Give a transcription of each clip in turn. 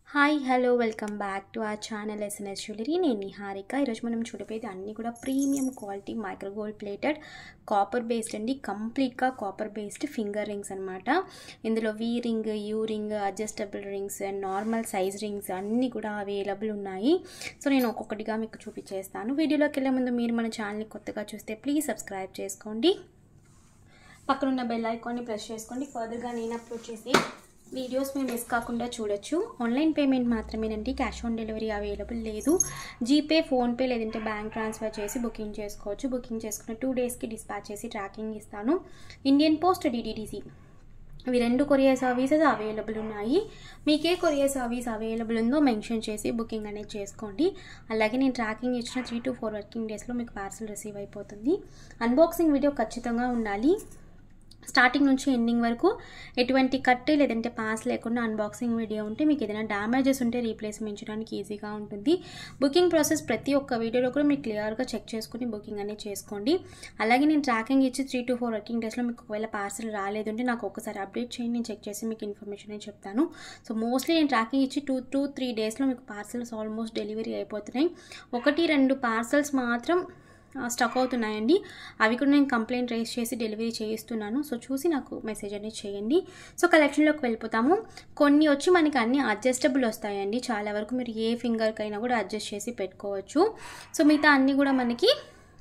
hi hello welcome back to our channel SNS jewellery నేను నిహారిక ఈరోజు మనం చూడబోయేది అన్నీ కూడా premium quality micro gold plated copper based అండి కంప్లీట్గా కాపర్ బేస్డ్ ఫింగర్ రింగ్స్ అనమాట ఇందులో V ring U ring adjustable rings and normal size rings అన్నీ కూడా అవైలబుల్ ఉన్నాయి సో నేను ఒక్కొక్కటిగా మీకు చూపించేస్తాను వీడియోలోకి వెళ్ళే ముందు మీరు మన ఛానల్ని కొత్తగా చూస్తే ప్లీజ్ సబ్స్క్రైబ్ చేసుకోండి పక్కనున్న బెల్ ఐకాన్ని ప్రెస్ చేసుకోండి ఫర్దర్గా నేను అప్లోడ్ చేసి వీడియోస్ మీరు మిస్ కాకుండా చూడొచ్చు ఆన్లైన్ పేమెంట్ మాత్రమేనండి క్యాష్ ఆన్ డెలివరీ అవైలబుల్ లేదు జీపే ఫోన్పే లేదంటే బ్యాంక్ ట్రాన్స్ఫర్ చేసి బుకింగ్ చేసుకోవచ్చు బుకింగ్ చేసుకున్న టూ డేస్కి డిస్పాచ్ చేసి ట్రాకింగ్ ఇస్తాను ఇండియన్ పోస్ట్ డిడిడిసి ఇవి రెండు కొరియర్ సర్వీసెస్ అవైలబుల్ ఉన్నాయి మీకే కొరియర్ సర్వీస్ అవైలబుల్ ఉందో మెన్షన్ చేసి బుకింగ్ అనేది చేసుకోండి అలాగే నేను ట్రాకింగ్ ఇచ్చిన త్రీ టు ఫోర్ వర్కింగ్ డేస్లో మీకు పార్సల్ రిసీవ్ అయిపోతుంది అన్బాక్సింగ్ వీడియో ఖచ్చితంగా ఉండాలి స్టార్టింగ్ నుంచి ఎండింగ్ వరకు ఎటువంటి కట్ లేదంటే పాస్ లేకుండా అన్బాక్సింగ్ వీడియో ఉంటే మీకు ఏదైనా డ్యామేజెస్ ఉంటే రీప్లేస్మెంట్ చేయడానికి ఈజీగా ఉంటుంది బుకింగ్ ప్రాసెస్ ప్రతి ఒక్క వీడియోలో కూడా మీరు క్లియర్గా చెక్ చేసుకుని బుకింగ్ అనేది చేసుకోండి అలాగే నేను ట్రాకింగ్ ఇచ్చి త్రీ టు ఫోర్ వర్కింగ్ డేస్లో మీకు ఒకవేళ పార్సల్ రాలేదంటే నాకు ఒకసారి అప్డేట్ చేయండి నేను చెక్ చేసి మీకు ఇన్ఫర్మేషన్ అని చెప్తాను సో మోస్ట్లీ నేను ట్రాకింగ్ ఇచ్చి టూ టూ త్రీ డేస్లో మీకు పార్సల్స్ ఆల్మోస్ట్ డెలివరీ అయిపోతున్నాయి ఒకటి రెండు పార్సల్స్ మాత్రం స్టక్ అవుతున్నాయండి అవి కూడా నేను కంప్లైంట్ రేస్ చేసి డెలివరీ చేయిస్తున్నాను సో చూసి నాకు మెసేజ్ అనేది చేయండి సో కలెక్షన్లోకి వెళ్ళిపోతాము కొన్ని వచ్చి మనకి అన్ని అడ్జస్టబుల్ వస్తాయండి చాలా వరకు మీరు ఏ ఫింగర్కైనా కూడా అడ్జస్ట్ చేసి పెట్టుకోవచ్చు సో మిగతా అన్నీ కూడా మనకి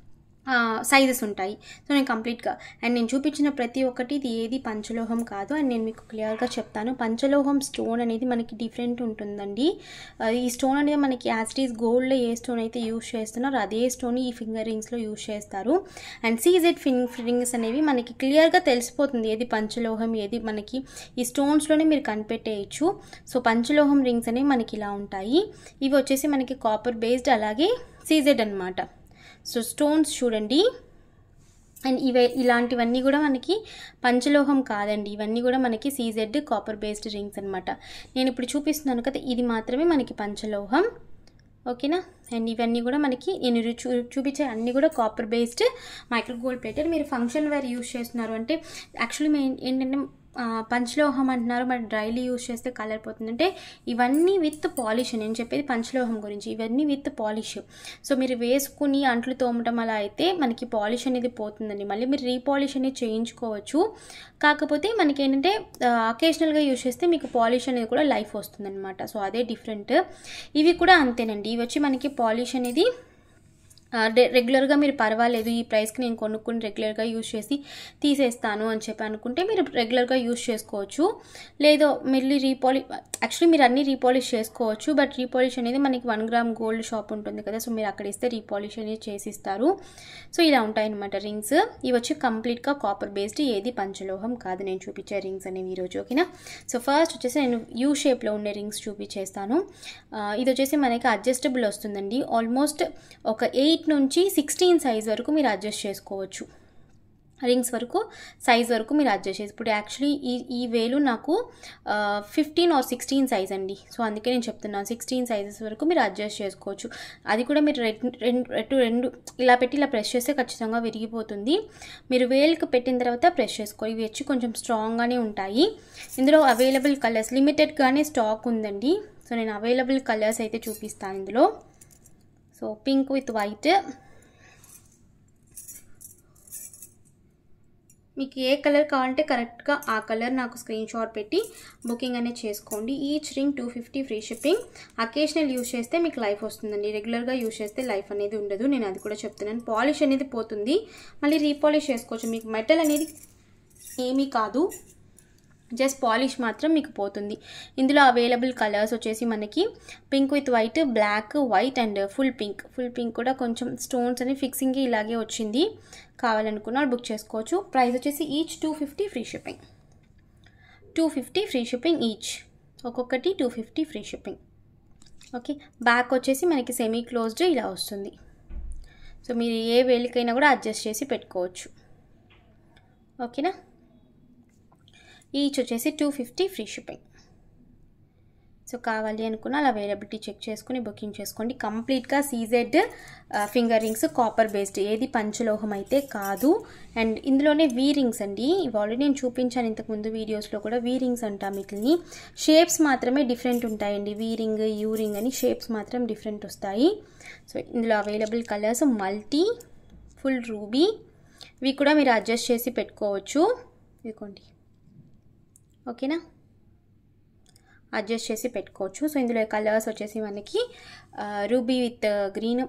సైజెస్ ఉంటాయి సో నేను కంప్లీట్గా అండ్ నేను చూపించిన ప్రతి ఒక్కటి ఇది ఏది పంచలోహం కాదు అండ్ నేను మీకు క్లియర్గా చెప్తాను పంచలోహం స్టోన్ అనేది మనకి డిఫరెంట్ ఉంటుందండి ఈ స్టోన్ అనేది మనకి యాజ్టీస్ గోల్డ్లో ఏ స్టోన్ అయితే యూస్ చేస్తున్నారో అదే స్టోన్ ఈ ఫింగర్ రింగ్స్లో యూస్ చేస్తారు అండ్ సీజెడ్ ఫింగ్ రింగ్స్ అనేవి మనకి క్లియర్గా తెలిసిపోతుంది ఏది పంచలోహం ఏది మనకి ఈ స్టోన్స్లోనే మీరు కనిపెట్టేయచ్చు సో పంచలోహం రింగ్స్ అనేవి మనకి ఇలా ఉంటాయి ఇవి వచ్చేసి మనకి కాపర్ బేస్డ్ అలాగే సీజెడ్ అనమాట సో స్టోన్స్ చూడండి అండ్ ఇవే ఇలాంటివన్నీ కూడా మనకి పంచలోహం కాదండి ఇవన్నీ కూడా మనకి సీజెడ్ కాపర్ బేస్డ్ రింగ్స్ అనమాట నేను ఇప్పుడు చూపిస్తున్నాను కదా ఇది మాత్రమే మనకి పంచలోహం ఓకేనా అండ్ ఇవన్నీ కూడా మనకి నేను చూ చూపించే అన్నీ కూడా copper based micro gold plated మీరు ఫంక్షన్ వేర్ యూస్ చేస్తున్నారు అంటే యాక్చువల్లీ మేము ఏంటంటే పంచలోహం అంటున్నారు మరి డ్రైలీ యూస్ చేస్తే కలర్ పోతుంది అంటే ఇవన్నీ విత్ పాలిష్ నేను చెప్పేది పంచలోహం గురించి ఇవన్నీ విత్ పాలిష్ సో మీరు వేసుకుని అంట్లు తోమటం అలా అయితే మనకి పాలిష్ అనేది పోతుందండి మళ్ళీ మీరు రీపాలిష్ అనేది చేయించుకోవచ్చు కాకపోతే మనకి ఏంటంటే అకేషనల్గా యూస్ చేస్తే మీకు పాలిష్ అనేది కూడా లైఫ్ వస్తుందన్నమాట సో అదే డిఫరెంట్ ఇవి కూడా అంతేనండి ఇవి వచ్చి మనకి పాలిష్ అనేది రెగ్యులర్గా మీరు పర్వాలేదు ఈ ప్రైస్కి నేను కొనుక్కుని రెగ్యులర్గా యూజ్ చేసి తీసేస్తాను అని చెప్పి అనుకుంటే మీరు రెగ్యులర్గా యూజ్ చేసుకోవచ్చు లేదో మళ్ళీ రీపాలి యాక్చువల్లీ మీరు అన్నీ రీపాలిష్ చేసుకోవచ్చు బట్ రీపాలిష్ అనేది మనకి వన్ గ్రామ్ గోల్డ్ షాప్ ఉంటుంది కదా సో మీరు అక్కడ ఇస్తే రీపాలిష్ అనేది చేసిస్తారు సో ఇలా ఉంటాయన్నమాట రింగ్స్ ఇవి వచ్చి కంప్లీట్గా కాపర్ బేస్డ్ ఏది పంచలోహం కాదు నేను చూపించే రింగ్స్ అనేవి ఈరోజు ఓకేనా సో ఫస్ట్ వచ్చేసి నేను యూ షేప్లో ఉండే రింగ్స్ చూపించేస్తాను ఇది వచ్చేసి మనకి అడ్జస్టబుల్ వస్తుందండి ఆల్మోస్ట్ ఒక ఎయిట్ ఎయిట్ నుంచి సిక్స్టీన్ సైజ్ వరకు మీరు అడ్జస్ట్ చేసుకోవచ్చు రింగ్స్ వరకు సైజ్ వరకు మీరు అడ్జస్ట్ చేసి ఇప్పుడు యాక్చువల్లీ ఈ ఈ వేలు నాకు ఫిఫ్టీన్ ఆర్ సిక్స్టీన్ సైజ్ అండి సో అందుకే నేను చెప్తున్నాను సిక్స్టీన్ సైజెస్ వరకు మీరు అడ్జస్ట్ చేసుకోవచ్చు అది కూడా మీరు రెండు రెండు ఇలా పెట్టి ఇలా ప్రెస్ చేస్తే ఖచ్చితంగా విరిగిపోతుంది మీరు వేలుకు పెట్టిన తర్వాత ప్రెస్ చేసుకో ఇవి వచ్చి కొంచెం స్ట్రాంగ్గానే ఉంటాయి ఇందులో అవైలబుల్ కలర్స్ లిమిటెడ్గానే స్టాక్ ఉందండి సో నేను అవైలబుల్ కలర్స్ అయితే చూపిస్తాను ఇందులో సో పింక్ విత్ వైట్ మీకు ఏ కలర్ కావాలంటే కరెక్ట్గా ఆ కలర్ నాకు స్క్రీన్ షాట్ పెట్టి బుకింగ్ అనేది చేసుకోండి each ring two fifty free shipping occasional use చేస్తే మీకు లైఫ్ వస్తుందండి రెగ్యులర్గా యూస్ చేస్తే లైఫ్ అనేది ఉండదు నేను అది కూడా చెప్తున్నాను పాలిష్ అనేది పోతుంది మళ్ళీ రీపాలిష్ చేసుకోవచ్చు మీకు మెటల్ అనేది ఏమీ కాదు జస్ట్ పాలిష్ మాత్రం మీకు పోతుంది ఇందులో అవైలబుల్ కలర్స్ వచ్చేసి మనకి pink with white black white and full pink full pink కూడా కొంచెం స్టోన్స్ అని ఫిక్సింగ్కి ఇలాగే వచ్చింది కావాలనుకున్న బుక్ చేసుకోవచ్చు ప్రైస్ వచ్చేసి each two fifty free shipping two fifty free shipping each ఒక్కొక్కటి two fifty free shipping okay back వచ్చేసి మనకి సెమీ క్లోజ్డ్ ఇలా వస్తుంది సో మీరు ఏ వేలికైనా కూడా అడ్జస్ట్ చేసి పెట్టుకోవచ్చు ఓకేనా ఈచ్ వచ్చేసి two fifty free shipping so కావాలి అనుకున్న అలా అవైలబిలిటీ చెక్ చేసుకుని బుకింగ్ చేసుకోండి కంప్లీట్గా CZ finger rings copper based ఏది పంచలోహం అయితే కాదు అండ్ ఇందులోనే వీ రింగ్స్ అండి ఇవి ఆల్రెడీ నేను చూపించాను ఇంతకుముందు వీడియోస్లో కూడా వీ రింగ్స్ అంటాం వీటిని షేప్స్ మాత్రమే డిఫరెంట్ ఉంటాయండి వీ రింగ్ యూ రింగ్ అని షేప్స్ మాత్రం డిఫరెంట్ వస్తాయి సో ఇందులో available colours multi full ruby ఇవి కూడా మీరు అడ్జస్ట్ చేసి పెట్టుకోవచ్చు ఇదిగోండి ఓకేనా అడ్జస్ట్ చేసి పెట్టుకోవచ్చు సో ఇందులో కలర్స్ వచ్చేసి మనకి రూబీ విత్ గ్రీన్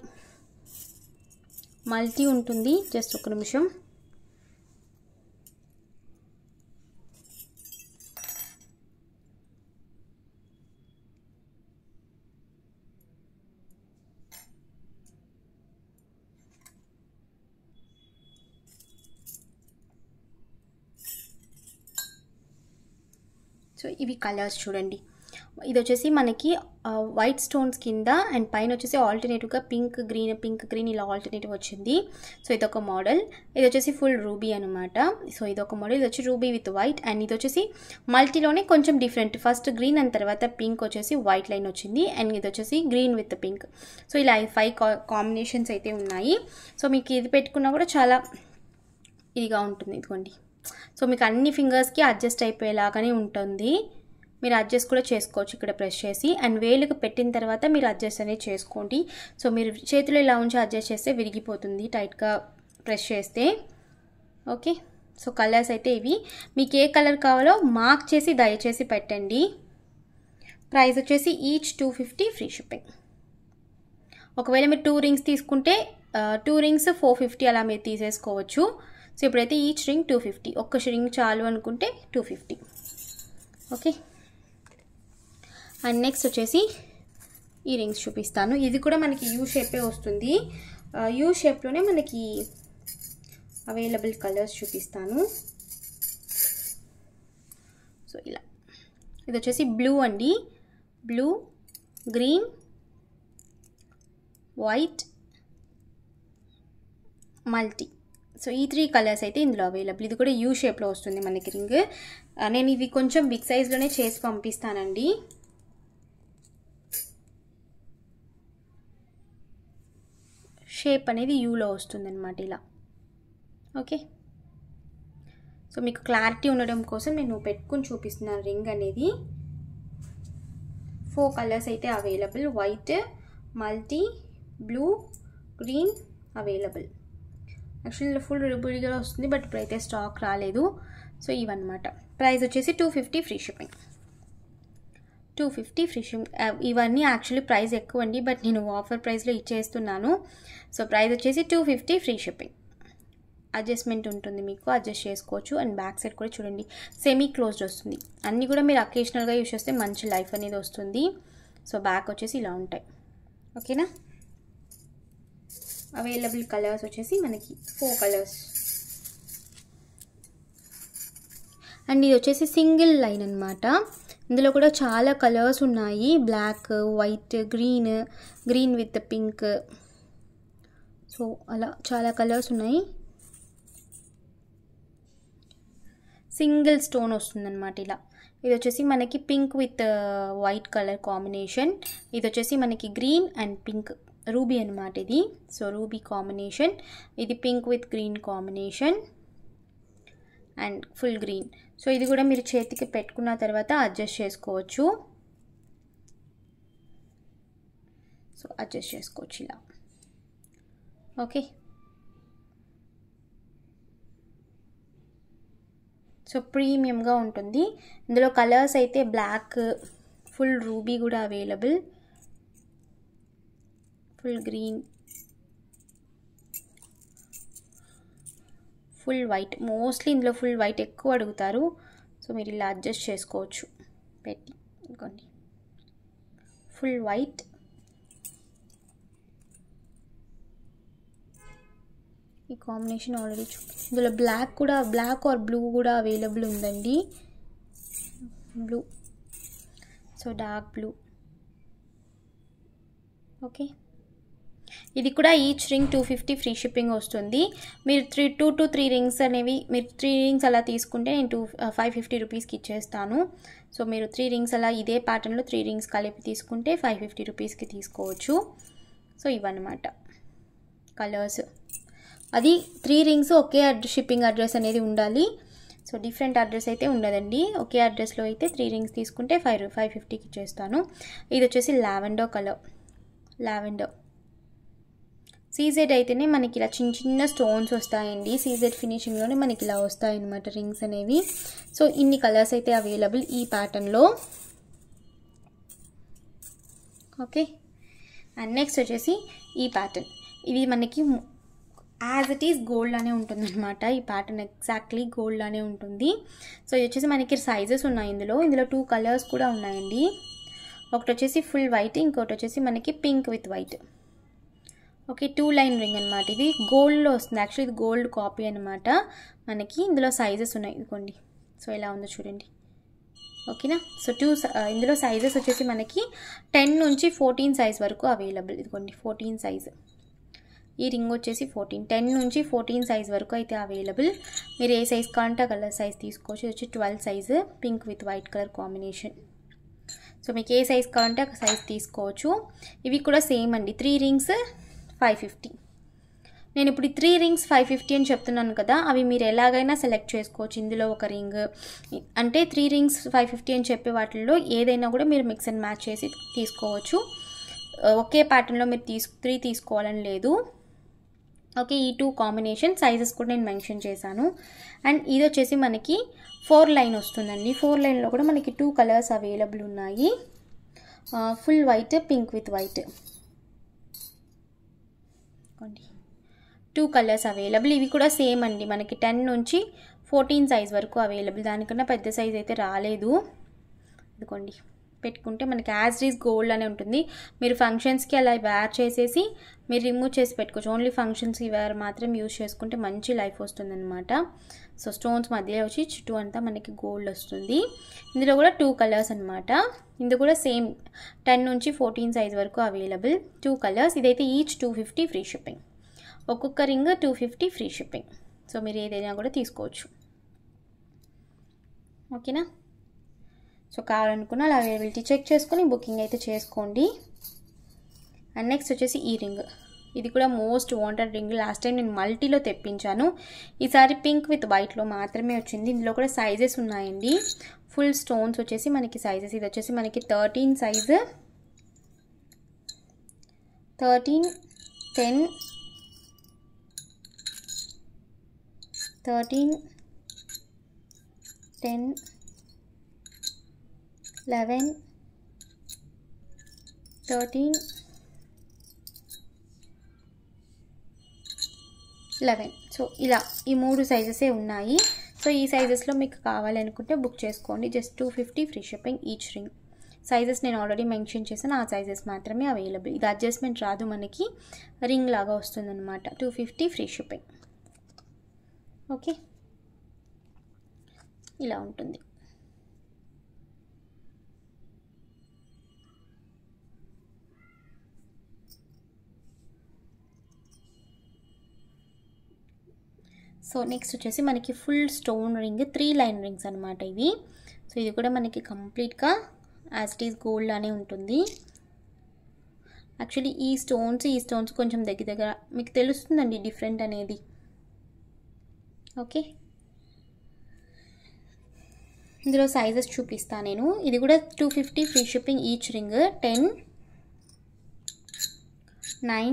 మల్టీ ఉంటుంది జస్ట్ ఒక నిమిషం సో ఇవి కలర్స్ చూడండి ఇది వచ్చేసి మనకి వైట్ స్టోన్స్ కింద అండ్ పైన వచ్చేసి ఆల్టర్నేటివ్గా పింక్ గ్రీన్ పింక్ గ్రీన్ ఇలా ఆల్టర్నేటివ్ వచ్చింది సో ఇదొక మోడల్ ఇది వచ్చేసి ఫుల్ రూబీ అనమాట సో ఇదొక మోడల్ ఇది వచ్చి రూబీ విత్ వైట్ అండ్ ఇది వచ్చేసి మల్టీలోనే కొంచెం డిఫరెంట్ ఫస్ట్ గ్రీన్ అండ్ తర్వాత పింక్ వచ్చేసి వైట్ లైన్ వచ్చింది అండ్ ఇది వచ్చేసి గ్రీన్ విత్ పింక్ సో ఇలా ఫైవ్ కాంబినేషన్స్ అయితే ఉన్నాయి సో మీకు ఇది పెట్టుకున్నా కూడా చాలా ఇదిగా ఉంటుంది ఇదిగోండి సో మీకు అన్ని ఫింగర్స్కి అడ్జస్ట్ అయిపోయేలాగానే ఉంటుంది మీరు అడ్జస్ట్ కూడా చేసుకోవచ్చు ఇక్కడ ప్రెస్ చేసి అండ్ వేలుకు పెట్టిన తర్వాత మీరు అడ్జస్ట్ అనేది చేసుకోండి సో మీరు చేతిలో ఇలా ఉంచి అడ్జస్ట్ చేస్తే విరిగిపోతుంది టైట్గా ప్రెస్ చేస్తే ఓకే సో కలర్స్ అయితే ఇవి మీకు ఏ కలర్ కావాలో మార్క్ చేసి దయచేసి పెట్టండి ప్రైస్ వచ్చేసి each two fifty free shipping ఒకవేళ మీరు టూ రింగ్స్ తీసుకుంటే టూ రింగ్స్ ఫోర్ ఫిఫ్టీ అలా మీరు తీసేసుకోవచ్చు సో ఇప్పుడైతే ఈచ్ రింగ్ టూ ఫిఫ్టీ ఒక్క రింగ్ చాలు అనుకుంటే two fifty okay and next వచ్చేసి ఈ రింగ్స్ చూపిస్తాను ఇది కూడా మనకి యూ షేపే వస్తుంది యూ షేప్లోనే మనకి అవైలబుల్ కలర్స్ చూపిస్తాను సో ఇలా ఇది వచ్చేసి బ్లూ అండి blue green white multi so ఈ త్రీ కలర్స్ అయితే ఇందులో అవైలబుల్ ఇది కూడా యూ షేప్లో వస్తుంది మనకి రింగ్ నేను ఇది కొంచెం బిగ్ సైజ్లోనే చేసి పంపిస్తానండి షేప్ అనేది యూలో వస్తుందన్నమాట ఇలా ఓకే సో మీకు క్లారిటీ ఉండడం కోసం నేను పెట్టుకుని చూపిస్తున్నాను రింగ్ అనేది ఫోర్ కలర్స్ అయితే available white multi blue green available actually full రిబుల్గా వస్తుంది బట్ ఇప్పుడైతే స్టాక్ రాలేదు సో ఇవన్నమాట ప్రైస్ వచ్చేసి two fifty free shipping two fifty free shipping ఇవన్నీ యాక్చువల్లీ ప్రైస్ ఎక్కువ అండి బట్ నేను ఆఫర్ ప్రైస్లో ఇచ్చేస్తున్నాను సో ప్రైస్ వచ్చేసి two fifty free shipping adjustment ఉంటుంది మీకు అడ్జస్ట్ చేసుకోవచ్చు అండ్ బ్యాక్ సైడ్ కూడా చూడండి సెమీ క్లోజ్డ్ వస్తుంది అన్నీ కూడా మీరు అకేషనల్గా యూస్ చేస్తే మంచి లైఫ్ అనేది వస్తుంది సో బ్యాక్ వచ్చేసి ఇలా ఉంటాయి ఓకేనా అవైలబుల్ కలర్స్ వచ్చేసి మనకి ఫోర్ కలర్స్ అండ్ ఇది వచ్చేసి సింగిల్ లైన్ అనమాట ఇందులో కూడా చాలా కలర్స్ ఉన్నాయి black white green green with pink so అలా చాలా కలర్స్ ఉన్నాయి సింగిల్ స్టోన్ వస్తుందన్నమాట ఇలా ఇది వచ్చేసి మనకి pink with white colour combination ఇది వచ్చేసి మనకి గ్రీన్ అండ్ పింక్ రూబీ అనమాట ఇది సో రూబీ కాంబినేషన్ ఇది pink with green combination and full green so ఇది కూడా మీరు చేతికి పెట్టుకున్న తర్వాత అడ్జస్ట్ చేసుకోవచ్చు సో అడ్జస్ట్ చేసుకోవచ్చు ఇలా ఓకే సో ప్రీమియంగా ఉంటుంది ఇందులో కలర్స్ అయితే బ్లాక్ ఫుల్ రూబీ కూడా available full green full white mostly ఇందులో ఫుల్ వైట్ ఎక్కువ అడుగుతారు సో మీరు ఇలా అడ్జస్ట్ చేసుకోవచ్చు పెట్టి ఇంకోండి ఫుల్ వైట్ ఈ కాంబినేషన్ ఆల్రెడీ చూ ఇందులో బ్లాక్ కూడా బ్లాక్ ఆర్ బ్లూ కూడా అవైలబుల్ ఉందండి blue so dark blue okay ఇది కూడా each ring two fifty free shipping వస్తుంది మీరు three two to three rings అనేవి మీరు త్రీ రింగ్స్ అలా తీసుకుంటే నేను టూ ఫైవ్ ఫిఫ్టీ రూపీస్కి ఇచ్చేస్తాను సో మీరు త్రీ రింగ్స్ అలా ఇదే ప్యాటర్న్లో త్రీ రింగ్స్ కలిపి తీసుకుంటే ఫైవ్ ఫిఫ్టీ రూపీస్కి తీసుకోవచ్చు సో ఇవన్నమాట కలర్స్ అది త్రీ రింగ్స్ ఒకే అడ్రస్ షిప్పింగ్ అడ్రస్ అనేది ఉండాలి సో డిఫరెంట్ అడ్రస్ అయితే ఉండదండి ఒకే అడ్రస్లో అయితే త్రీ రింగ్స్ తీసుకుంటే ఫైవ్ ఫైవ్ ఫిఫ్టీకి ఇచ్చేస్తాను ఇది వచ్చేసి లావెండో కలర్ లావెండో సీజెడ్ అయితేనే మనకి ఇలా చిన్న చిన్న స్టోన్స్ వస్తాయండి సీజెడ్ ఫినిషింగ్లోనే మనకి ఇలా వస్తాయి అన్నమాట రింగ్స్ అనేవి సో ఇన్ని కలర్స్ అయితే అవైలబుల్ ఈ ప్యాటర్న్లో ఓకే అండ్ నెక్స్ట్ వచ్చేసి ఈ ప్యాటర్న్ ఇది మనకి యాజ్ ఇట్ ఈస్ గోల్డ్ అనే ఉంటుందన్నమాట ఈ ప్యాటర్న్ ఎగ్జాక్ట్లీ గోల్డ్ అనే ఉంటుంది సో ఇది వచ్చేసి మనకి సైజెస్ ఉన్నాయి ఇందులో ఇందులో టూ కలర్స్ కూడా ఉన్నాయండి ఒకటి వచ్చేసి ఫుల్ వైట్ ఇంకోటి వచ్చేసి మనకి pink with white okay two line ring అనమాట ఇది గోల్డ్లో వస్తుంది యాక్చువల్లీ ఇది గోల్డ్ కాపీ అనమాట మనకి ఇందులో సైజెస్ ఉన్నాయి ఇదిగోండి సో ఎలా ఉందో చూడండి ఓకేనా సో టూ ఇందులో సైజెస్ వచ్చేసి మనకి టెన్ నుంచి ఫోర్టీన్ సైజ్ వరకు అవైలబుల్ ఇదిగోండి ఫోర్టీన్ సైజ్ ఈ రింగ్ వచ్చేసి ఫోర్టీన్ టెన్ నుంచి ఫోర్టీన్ సైజ్ వరకు అయితే అవైలబుల్ మీరు ఏ సైజ్ కావాలంటే ఆ కలర్ సైజ్ తీసుకోవచ్చు ఇది వచ్చి twelve size pink with white colour combination so మీకు ఏ సైజ్ కావాలంటే ఆ సైజ్ తీసుకోవచ్చు ఇవి కూడా సేమ్ అండి త్రీ రింగ్స్ ఫైవ్ ఫిఫ్టీ నేను ఇప్పుడు ఈ త్రీ రింగ్స్ ఫైవ్ ఫిఫ్టీ అని చెప్తున్నాను కదా అవి మీరు ఎలాగైనా సెలెక్ట్ చేసుకోవచ్చు ఇందులో ఒక రింగ్ అంటే త్రీ రింగ్స్ ఫైవ్ ఫిఫ్టీ అని చెప్పే వాటిల్లో ఏదైనా కూడా మీరు మిక్స్ అండ్ మ్యాచ్ చేసి తీసుకోవచ్చు ఒకే ప్యాటర్న్లో మీరు తీసు త్రీ తీసుకోవాలని లేదు ఓకే ఈ టూ కాంబినేషన్ సైజెస్ కూడా నేను మెన్షన్ చేశాను అండ్ ఇది వచ్చేసి మనకి ఫోర్ లైన్ వస్తుందండి ఫోర్ లైన్లో కూడా మనకి టూ కలర్స్ అవైలబుల్ ఉన్నాయి full white pink with white two colours available ఇవి కూడా సేమ్ అండి మనకి టెన్ నుంచి ఫోర్టీన్ సైజ్ వరకు అవైలబుల్ దానికన్నా పెద్ద సైజ్ అయితే రాలేదు ఇదిగోండి పెట్టుకుంటే మనకి యాజ్ ఈజ్ గోల్డ్ అనే ఉంటుంది మీరు ఫంక్షన్స్కి అలా వేర్ చేసేసి మీరు రిమూవ్ చేసి పెట్టుకోవచ్చు ఓన్లీ ఫంక్షన్స్కి వేర్ మాత్రం యూజ్ చేసుకుంటే మంచి లైఫ్ వస్తుందన్నమాట సో స్టోన్స్ మధ్యలో వచ్చి చుట్టూ అంతా మనకి గోల్డ్ వస్తుంది ఇందులో కూడా టూ కలర్స్ అనమాట ఇందులో కూడా సేమ్ టెన్ నుంచి ఫోర్టీన్ సైజ్ వరకు అవైలబుల్ టూ కలర్స్ ఇదైతే each two fifty free shipping ఒక్కొక్క ring two fifty free shipping so మీరు ఏదైనా కూడా తీసుకోవచ్చు ఓకేనా సో కావాలనుకున్న అలా అవైలబిలిటీ చెక్ చేసుకొని బుకింగ్ అయితే చేసుకోండి అండ్ నెక్స్ట్ వచ్చేసి ఈ రింగ్ ఇది కూడా most wanted ring last time నేను మల్టీలో తెప్పించాను ఈసారి పింక్ విత్ వైట్లో మాత్రమే వచ్చింది ఇందులో కూడా సైజెస్ ఉన్నాయండి ఫుల్ స్టోన్స్ వచ్చేసి మనకి సైజెస్ ఇది వచ్చేసి మనకి thirteen size thirteen ten thirteen ten eleven thirteen eleven so ఇలా ఈ మూడు సైజెసే ఉన్నాయి సో ఈ సైజెస్లో మీకు కావాలనుకుంటే బుక్ చేసుకోండి just two fifty free shipping each ring sizes నేను ఆల్రెడీ మెన్షన్ చేశాను ఆ సైజెస్ మాత్రమే అవైలబుల్ ఇది అడ్జస్ట్మెంట్ రాదు మనకి రింగ్ లాగా వస్తుందన్నమాట two fifty free shipping okay ఇలా ఉంటుంది సో నెక్స్ట్ వచ్చేసి మనకి full stone ring three line rings అనమాట ఇవి సో ఇది కూడా మనకి కంప్లీట్గా యాజ్ ఇట్ ఈస్ గోల్డ్ అనే ఉంటుంది యాక్చువల్లీ ఈ స్టోన్స్ ఈ స్టోన్స్ కొంచెం దగ్గర దగ్గర మీకు తెలుస్తుందండి డిఫరెంట్ అనేది ఓకే ఇందులో సైజెస్ చూపిస్తాను నేను ఇది కూడా two fifty free shipping each ring ten nine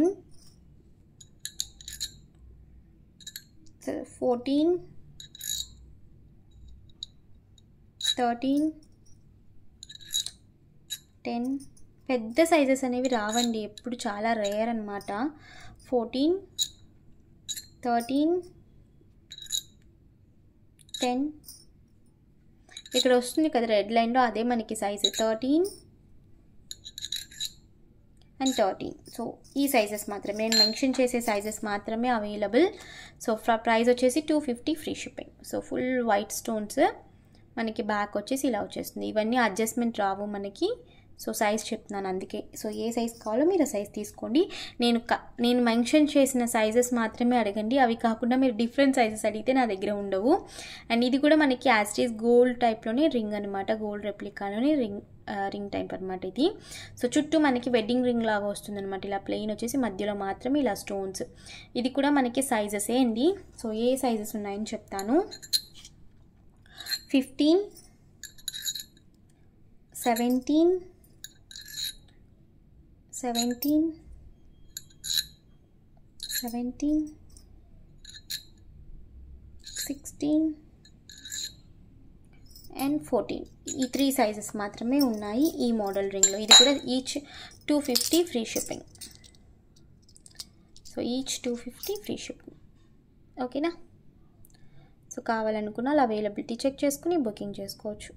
fourteen thirteen ten పెద్ద సైజెస్ అనేవి రావండి ఎప్పుడు చాలా రేర్ అనమాట ఫోర్టీన్ థర్టీన్ టెన్ ఇక్కడ వస్తుంది కదా రెడ్ లైన్లో అదే మనకి size thirteen and thirteen so ఈ సైజెస్ మాత్రమే నేను మెన్షన్ చేసే సైజెస్ మాత్రమే అవైలబుల్ సో ప్రైస్ వచ్చేసి two fifty free shipping so full white stones మనకి బ్యాక్ వచ్చేసి ఇలా వచ్చేస్తుంది ఇవన్నీ అడ్జస్ట్మెంట్ రావు మనకి సో సైజ్ చెప్తున్నాను అందుకే సో ఏ సైజ్ కావాలో మీరు ఆ సైజ్ తీసుకోండి నేను క నేను మెన్షన్ చేసిన సైజెస్ మాత్రమే అడగండి అవి కాకుండా మీరు డిఫరెంట్ సైజెస్ అడిగితే నా దగ్గర ఉండవు అండ్ ఇది కూడా మనకి యాస్టీస్ గోల్డ్ టైప్లోనే రింగ్ అనమాట గోల్డ్ రెప్లికాలోనే రింగ్ రింగ్ టైప్ అనమాట ఇది సో చుట్టూ మనకి వెడ్డింగ్ రింగ్ లాగా వస్తుంది అనమాట ఇలా ప్లెయిన్ వచ్చేసి మధ్యలో మాత్రమే ఇలా స్టోన్స్ ఇది కూడా మనకి సైజెసే అండి సో ఏ సైజెస్ ఉన్నాయని చెప్తాను fifteen seventeen seventeen seventeen sixteen and fourteen ఈ త్రీ సైజెస్ మాత్రమే ఉన్నాయి ఈ మోడల్ రింగ్లో ఇది కూడా each two fifty free shipping so each two fifty free shipping ఓకేనా సో కావాలనుకున్న అలా అవైలబిలిటీ చెక్ చేసుకుని బుకింగ్ చేసుకోవచ్చు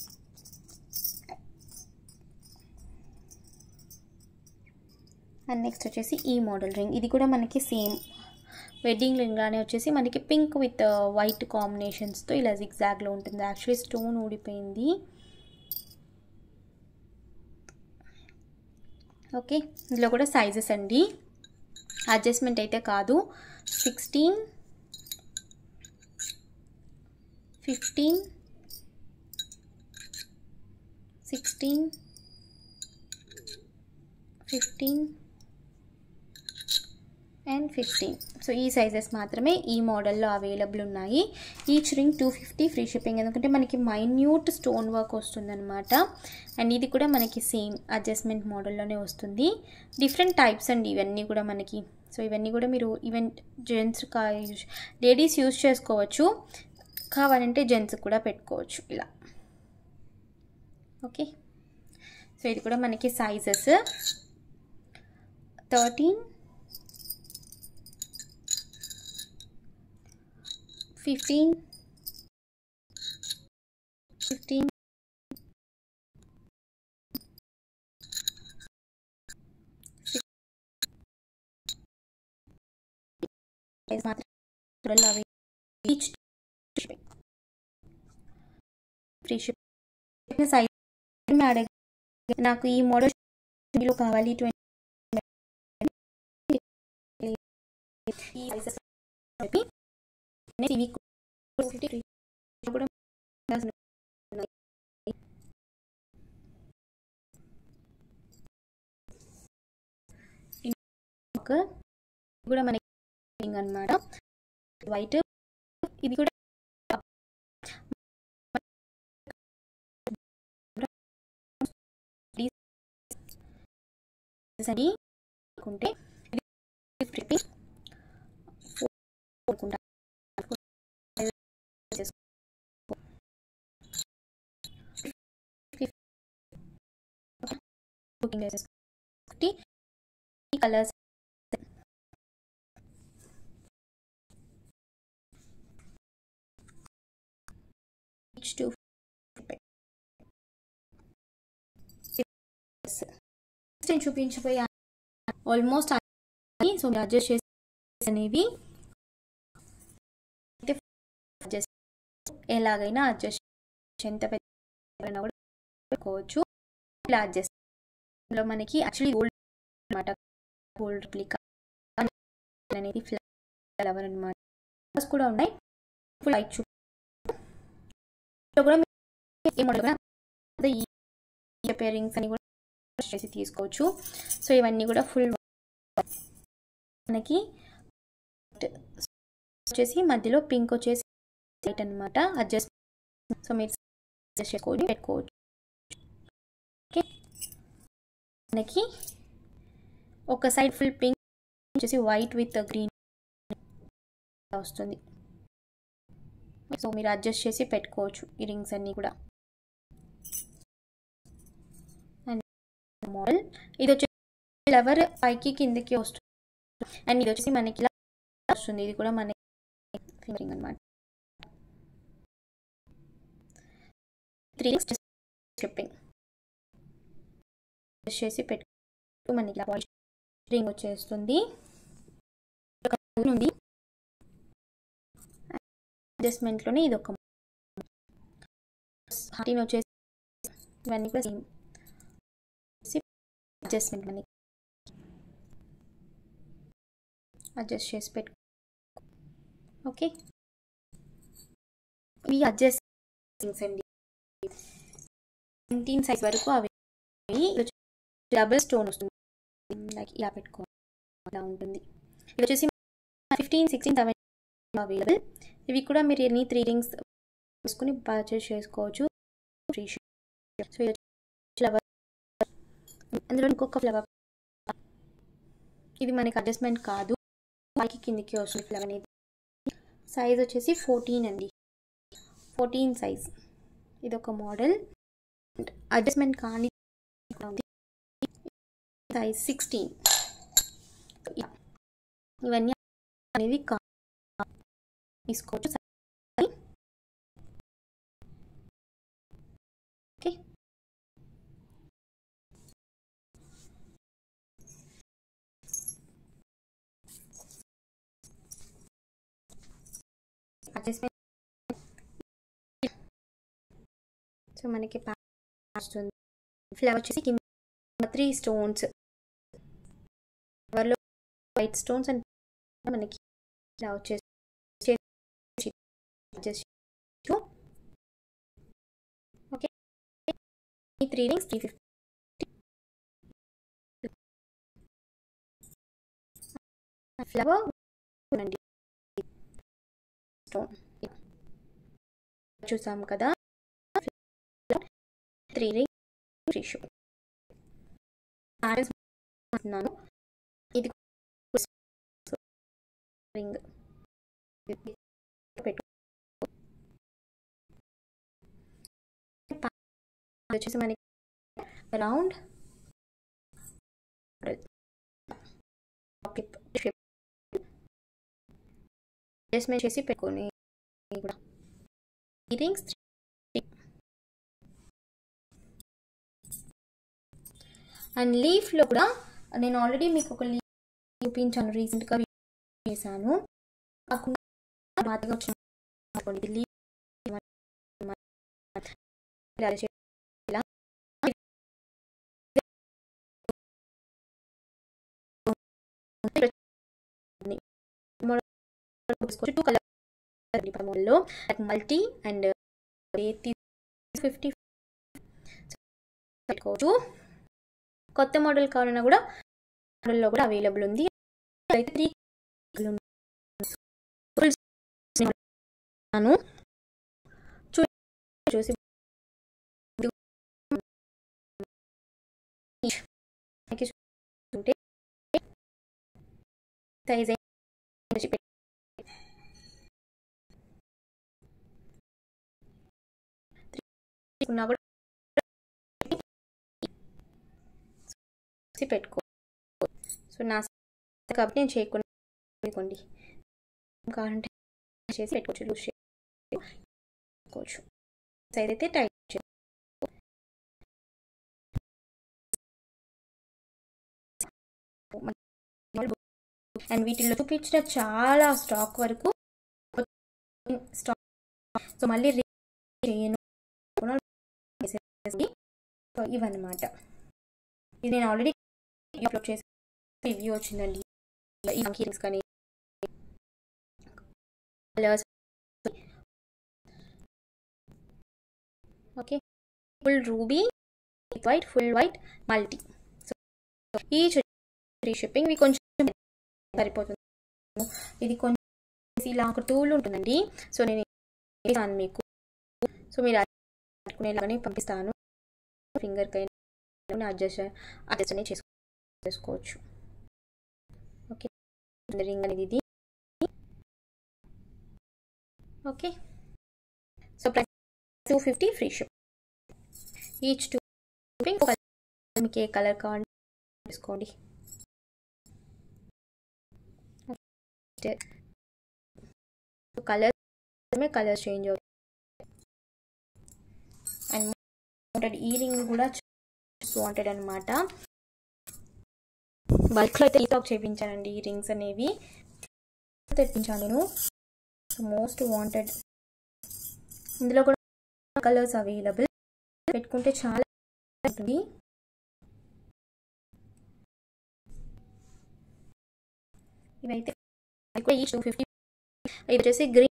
అండ్ నెక్స్ట్ వచ్చేసి ఈ మోడల్ రింగ్ ఇది కూడా మనకి సేమ్ వెడ్డింగ్ రింగ్ లానే వచ్చేసి మనకి పింక్ విత్ వైట్ కాంబినేషన్స్తో ఇలా జిగ్జాగ్లో ఉంటుంది యాక్చువల్లీ స్టోన్ ఊడిపోయింది ఓకే ఇందులో కూడా సైజెస్ అండి అడ్జస్ట్మెంట్ అయితే కాదు sixteen fifteen sixteen fifteen and fifteen so ఈ సైజెస్ మాత్రమే ఈ మోడల్లో అవైలబుల్ ఉన్నాయి each ring two fifty free shipping ఎందుకంటే మనకి మైన్యూట్ స్టోన్ వర్క్ వస్తుందన్నమాట అండ్ ఇది కూడా మనకి సేమ్ అడ్జస్ట్మెంట్ మోడల్లోనే వస్తుంది డిఫరెంట్ టైప్స్ అండి ఇవన్నీ కూడా మనకి సో ఇవన్నీ కూడా మీరు ఈవెన్ జెంట్స్ కా యూజ్ లేడీస్ యూజ్ చేసుకోవచ్చు కావాలంటే జెంట్స్ కూడా పెట్టుకోవచ్చు ఇలా ఓకే సో ఇది కూడా మనకి సైజెస్ థర్టీన్ ఫిఫ్టీన్ ఫిఫ్టీన్ మాత్రం అవి ఈచ్ ఫ్రీ షిప్ సైజ్ అడగ నాకు ఈ మోడల్ లో కావాలి ట్వంటీ కూడా కూడా మనకి అనమాట వైట్ ఇది కూడా అని అనుకుంటే బుకింగ్ చేసేసుకోండి ఈ కలర్స్ ఈచ్ టూ నేను చూపించిపోయి ఆల్మోస్ట్ సో అడ్జస్ట్ చేసి అనేవి అడ్జస్ట్ ఎలాగైనా అడ్జస్ట్ ఎంత పెద్ద కూడా పెట్టుకోవచ్చు ఇలా అడ్జస్ట్ ఇందులో మనకి యాక్చువల్లీ గోల్డ్ అనమాట గోల్డ్ రిప్లికా అనేది ఫ్లవర్ అనమాట కూడా ఉన్నాయి ఫుల్ లైట్ చూ కూడా ఏ మోడల్ ఈ పేరింగ్స్ అని కూడా చేసి తీసుకోవచ్చు సో ఇవన్నీ కూడా ఫుల్ మనకి వచ్చేసి మధ్యలో పింక్ వచ్చేసి వైట్ అనమాట అడ్జస్ట్ సో మీరు అడ్జస్ట్ చేసుకోవచ్చు పెట్టుకోవచ్చు ఓకే మనకి ఒక సైడ్ ఫుల్ పింక్ వచ్చేసి వైట్ విత్ గ్రీన్ వస్తుంది సో మీరు అడ్జస్ట్ చేసి పెట్టుకోవచ్చు ఈ రింగ్స్ అన్నీ కూడా మోడల్ ఇది వచ్చేసి ఫ్లవర్ పైకి కిందకి వస్తుంది అండ్ ఇది వచ్చేసి మనకి ఇలా వస్తుంది ఇది కూడా మనకి ఫింగరింగ్ అనమాట త్రీ స్ట్రిప్పింగ్ చేసి పెట్టు మనకి ఇలా రింగ్ వచ్చేస్తుంది ఉంది అడ్జస్ట్మెంట్లోనే ఇది ఒక హార్టీన్ వచ్చేసి ఇవన్నీ కూడా సేమ్ అడ్జస్ట్మెంట్ మనకి అడ్జస్ట్ చేసి పెట్టు ఓకే ఇవి అడ్జస్టింగ్స్ అండి నైన్టీన్ సైజ్ వరకు అవి డబుల్ స్టోన్ వస్తుంది లైక్ ఇలా పెట్టుకోవాలి అలా ఉంటుంది ఇది వచ్చేసి ఫిఫ్టీన్ సిక్స్టీన్ సెవెన్ అవైలబుల్ ఇవి కూడా మీరు ఎన్ని త్రీ రింగ్స్ వేసుకుని పర్చేస్ చేసుకోవచ్చు ఫ్రీ సో ఇది ఫ్లవర్ అందులో ఇంకొక ఫ్లవర్ ఇది మనకి అడ్జస్ట్మెంట్ కాదు పైకి కిందికి వస్తుంది ఫ్లవర్ అనేది సైజ్ వచ్చేసి ఫోర్టీన్ అండి ఫోర్టీన్ సైజ్ ఇది ఒక మోడల్ అడ్జస్ట్మెంట్ కానీ ఉంది సైజ్ సిక్స్టీన్ ఇవన్నీ అనేవి కా తీసుకోవచ్చు ఓకే అడ్జస్ట్మెంట్ సో మనకి వస్తుంది ఫ్లవర్ వచ్చేసి కింద త్రీ స్టోన్స్ ఫ్లవర్లో వైట్ స్టోన్స్ అండ్ మనకి ఇలా వచ్చేసి ఓకే ఈ three rings three fifty flower అండి స్టోన్ చూసాం కదా త్రీ రింగ్ త్రీ షూ అంటున్నాను ఇది రింగ్ పెట్టు వచ్చేసి మనకి రౌండ్ అడ్జస్ట్మెంట్ చేసి పెట్టుకొని కూడా ఇయరింగ్స్ అండ్ లీఫ్లో కూడా నేను ఆల్రెడీ మీకు ఒక లీఫ్ చూపించాను రీసెంట్గా చేశాను కాకుండా బాగా వచ్చిన లీఫ్ టూ కలర్ మోడల్లో మల్టీ అండ్ ఫిఫ్టీ పెట్టుకోవచ్చు కొత్త మోడల్ కావాలన్నా కూడా మోడల్లో కూడా అవైలబుల్ ఉంది అయితే త్రీ చూసి సైజ్ ఉన్నా కూడా పెట్టుకో సో నా కాబట్టి నేను చేయకుండా పెట్టుకోండి కావాలంటే చేసి పెట్టుకోవచ్చు లూజ్ చేసుకోవచ్చు సైజ్ అయితే టైట్ అండ్ వీటిల్లో చూపించిన చాలా స్టాక్ వరకు స్టాక్ సో మళ్ళీ చేయను సో ఇవన్నమాట ఇది నేను ఆల్రెడీ అప్లోడ్ చేసి రివ్యూ వచ్చిందండి ఈ హియరింగ్స్ కానీ colours okay full ruby white full white multi so ఈ ఫ్రీ షిప్పింగ్ ఇవి కొంచెం సరిపోతుంది ఇది కొంచెం ఇలా ఒక టూల్ ఉంటుందండి సో నేను ఇస్తాను మీకు సో మీరు పట్టుకునేలాగానే పంపిస్తాను ఫింగర్కి అయినా అడ్జస్ట్ అడ్జస్ట్ అనేది చేసుకో చేసుకోవచ్చు ఓకే రింగ్ అనేది ఇది okay so price two fifty free ship each two మీకు ఏ కలర్ కావాలంటే తీసుకోండి కలర్ కలర్ చేంజ్ అవుతుంది అండ్ వాంటెడ్ ఈ రింగ్ కూడా వాంటెడ్ అనమాట బల్క్లో అయితే ఈటాక్ చేయించానండి ఈ రింగ్స్ అనేవి తెప్పించాను నేను మోస్ట్ వాంటెడ్ ఇందులో కూడా కలర్స్ అవైలబుల్ పెట్టుకుంటే చాలా ఉంటుంది ఇవైతే ఈ టూ ఫిఫ్టీ ఇది వచ్చేసి గ్రీన్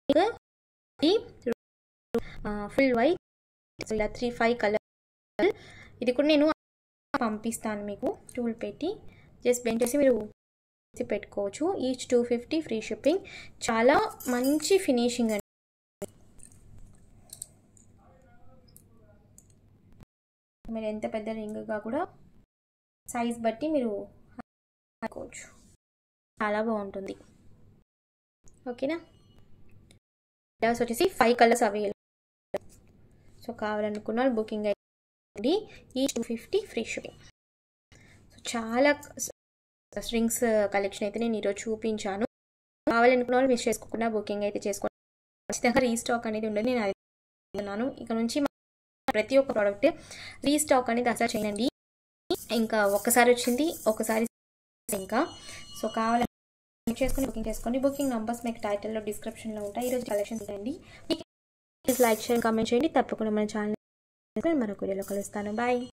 ఫుల్ వైట్ ఇలా త్రీ ఫైవ్ కలర్ ఇది కూడా నేను పంపిస్తాను మీకు టూల్ పెట్టి జస్ట్ బెండ్ చేసి మీరు పెట్టుకోవచ్చు each two fifty free shipping చాలా మంచి ఫినిషింగ్ అండి మీరు ఎంత పెద్ద రింగ్గా కూడా సైజ్ బట్టి మీరు అనుకోవచ్చు చాలా బాగుంటుంది ఓకేనా కలర్స్ వచ్చేసి ఫైవ్ కలర్స్ అవైలబుల్ సో కావాలనుకున్న వాళ్ళు బుకింగ్ అయ్యింది ఈ two fifty free shipping so చాలా స్ట్రింగ్స్ కలెక్షన్ అయితే నేను ఈరోజు చూపించాను కావాలనుకున్న వాళ్ళు మిస్ చేసుకోకుండా బుకింగ్ అయితే చేసుకోండి ఖచ్చితంగా రీస్టాక్ అనేది ఉండదు నేను అన్నాను ఇక నుంచి ప్రతి ఒక్క ప్రోడక్ట్ రీస్టాక్ అనేది అసలు చేయండి ఇంకా ఒక్కసారి వచ్చింది ఒకసారి ఇంకా సో కావాలని చేసుకుని బుకింగ్ చేసుకోండి బుకింగ్ నంబర్స్ మీకు టైటిల్లో డిస్క్రిప్షన్లో ఉంటాయి ఈరోజు కలెక్షన్ చేయండి ప్లీజ్ లైక్ చేయండి కామెంట్ చేయండి తప్పకుండా మన ఛానల్ మరొక వీడియోలో కలుస్తాను బాయ్